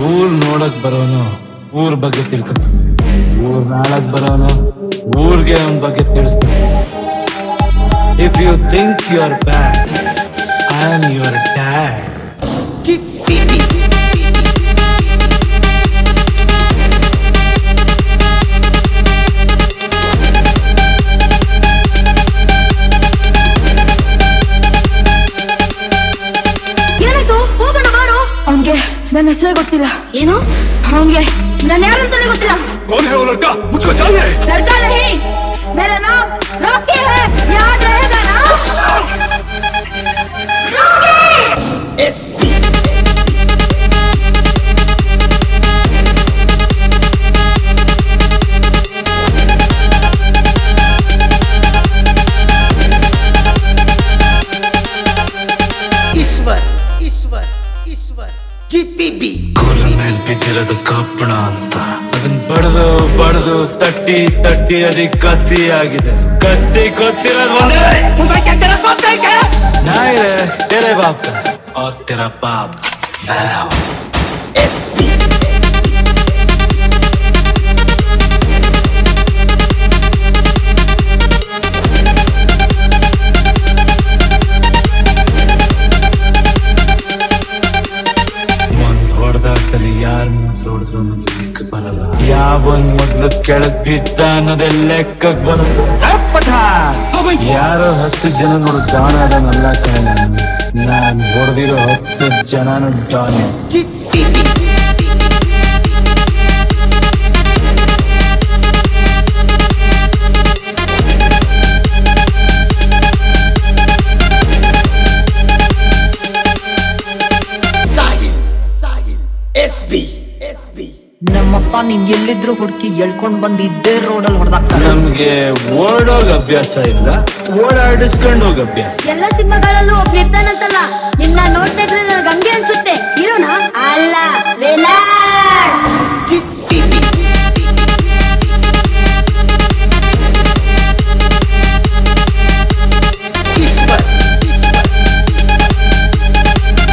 ಊರ್ ನೋಡಕ್ ಬರೋನು ಊರ್ ಬಗ್ಗೆ ತಿಳ್ಕೊ ಊರ್ ನಾಳಕ್ ಬರೋನು ಊರ್ಗೆ ಅವನ್ ಬಗ್ಗೆ ತಿಳಿಸ್ತಾನೆ if you think you are bad I am your dad ಏನಾಯ್ತು ಹೋಗೋಣ ಬಾರು ಅವನ್ಗೆ ನನ್ನ ಹೆಸರೇ ಗೊತ್ತಿಲ್ಲ ಏನು ಅವನ್ಗೆ ನಾನು ಯಾರಂತಾನೆ ಗೊತ್ತಿಲ್ಲ कौन है वो लड़का मुझको चाहिए लड़का नहीं मेरा नाम रॉकी है याद रहेगा ना रॉकी ईश्वर ईश्वर ईश्वर ಜಿಪಿಬಿ ಕುಲ ಮೇಲ್ ಬಿದ್ದಿರೋದು ಕಪ್ಪಣ ಅಂತ ಅದನ್ ಬಡ್ದು ಬಡ್ದು ತಟ್ಟಿ ತಟ್ಟಿ ಅದಕ್ಕೆ ಕತ್ತಿ ಆಗಿದೆ ಕತ್ತಿ ಕೊತ್ತಿರೋದು ಒಂದೇ ನಾಯಿ ತೆರೆ ಬಾಪ್ और तेरा बाप मैं हूं। ಒಂದ್ ಹೊಡೆದಾಗ್ತದೆ ಯಾರ ಹೊಡೆದ್ರು ಅನ್ನೋದು ಲೆಕ್ಕ ಬರಲ್ಲ ಯಾವನ್ ಮೊದ್ಲು ಕೆಳಗ್ ಬಿದ್ದ ಅನ್ನೋದೇ ಲೆಕ್ಕಕ್ ಬರುತ್ತೆ ಯಾರೋ ಹತ್ತು ಜನ ನೋಡು ಡಾನ್ ಆದನಲ್ಲ ಕಾರಣ ನಾನ್ ಹೊಡೆದಿರೋ ಹತ್ತು ಜನನು ಡಾನೆ GPB Sahil Sahil S B S B ನಮ್ಮಪ್ಪ ನೀನ್ ಎಲ್ಲಿದ್ರು ಹುಡುಕಿ ಎಳ್ಕೊಂಡ್ ಬಂದ್ ಇದ್ದೇ ರೋಡಲ್ಲಿ ಹೊಡೆದಾಕ್ತಾರೆ ನಮ್ಗೆ ಓಡೋಗ್ ಅಭ್ಯಾಸ ಇಲ್ಲ ಓಡಾಡಿಸ್ಕೊಂಡು ಹೋಗ್ ಅಭ್ಯಾಸ ಎಲ್ಲ ಸಿನಿಮಾಗಳಲ್ಲೂ ಒಬ್ಳು ಇರ್ತಾನಂತಲ್ಲ ನಿನ್ನ ನೋಡ್ತಾ ಇದ್ರೆ ನನಗೆ ಹಂಗೆ ಅನ್ಸುತ್ತೆ ಇರೋಣ ಅಲ್ಲ relax. GPB Eshwar Eshwar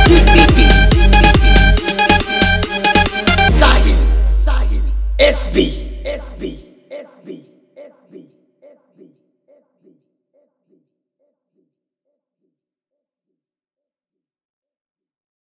GPB Sahil Sahil S B